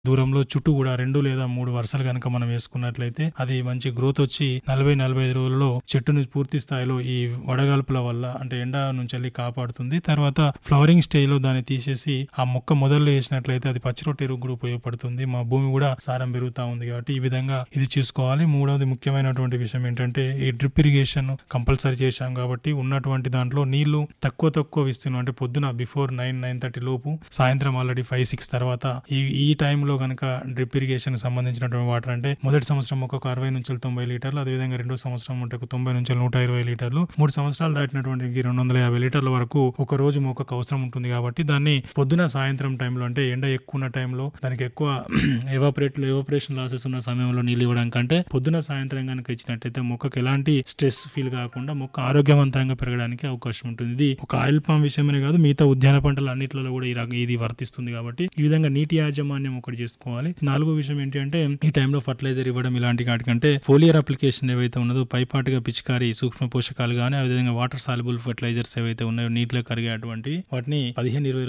దూరంలో చుట్టూ కూడా రెండు లేదా మూడు వరుసలు కనుక మనం వేసుకున్నట్లయితే అది మంచి గ్రోత్ వచ్చి నలభై నలభై ఐదు రోజుల్లో చెట్టుని పూర్తి స్థాయిలో ఈ వడగాల్పుల వల్ల అంటే ఎండ నుంచి వెళ్ళి కాపాడుతుంది తర్వాత ఫ్లవరింగ్ స్టేజ్ లో దాన్ని తీసేసి ఆ మొక్క మొదల్లో వేసినట్లయితే అది పచ్చి రొట్టె ఎరువు కూడా ఉపయోగపడుతుంది మా భూమి కూడా సారం పెరుగుతా ఉంది కాబట్టి ఈ విధంగా ఇది చూసుకోవాలి మూడవది ముఖ్యమైనటువంటి విషయం ఏంటంటే ఈ డ్రిప్ ఇరిగేషన్ కంపల్సరీ చేశాం కాబట్టి ఉన్నటువంటి దాంట్లో నీళ్లు తక్కువ తక్కువ ఇస్తున్నాం అంటే పొద్దున బిఫోర్ నైన్ నైన్ థర్టీ లోపు సాయంత్రం ఆల్రెడీ ఫైవ్ సిక్స్ తర్వాత ఈ ఈ టైంలో కనుక డ్రిప్ ఇరిగేషన్ సంబంధించినటువంటి వాటర్ అంటే మొదటి సంవత్సరం ఒక అరవై నుంచి తొంభై లీటర్లు అదేవిధంగా రెండో సంవత్సరం ఉంటే ఒక తొంభై నుంచి నూట ఇరవై లీటర్లు మూడు సంవత్సరాలు దాటినటువంటి రెండు వందల యాభై లీటర్ల వరకు ఒక రోజు మొక్కకు అవసరం ఉంటుంది కాబట్టి దాన్ని పొద్దున సాయంత్రం టైంలో అంటే ఎండ ఎక్కువ ఉన్న టైంలో దానికి ఎక్కువ ఎవాపరేట్ ఎవాపరేషన్ లాసెస్ ఉన్న సమయంలో నీళ్ళు ఇవ్వడం కంటే పొద్దున సాయంత్రం కనుక ఇచ్చినట్టయితే మొక్కకు ఎలాంటి స్ట్రెస్ ఫీల్ కాకుండా మొక్క ఆరోగ్యవంతంగా పెరగడానికి అవకాశం ఉంటుంది ఇది ఒక ఆయిల్ పామ్ విషయమనే కాదు మిగతా ఉద్యాన పంటలు అన్నింటిలో కూడా ఈ రక- ఇది వర్తిస్తుంది కాబట్టి ఈ విధంగా నీటి యాజమాన్యం ఒకటి చేసుకోవాలి నాలుగో విషయం ఏంటి అంటే ఈ టైంలో ఫర్టిలైజర్ ఇవ్వడం ఇలాంటి వాటికంటే ఫోలియర్ అప్లికేషన్ ఏవైతే ఉన్నదో పైపాటుగా పిచికారి సూక్ష్మ పోషకాలు కానీ అదేవిధంగా వాటర్ సాల్యుబుల్ ఫర్టిలైజర్స్ ఏవైతే ఉన్నాయో నీటిలో కరిగేటువంటి వాటిని పదిహేను ఇరవై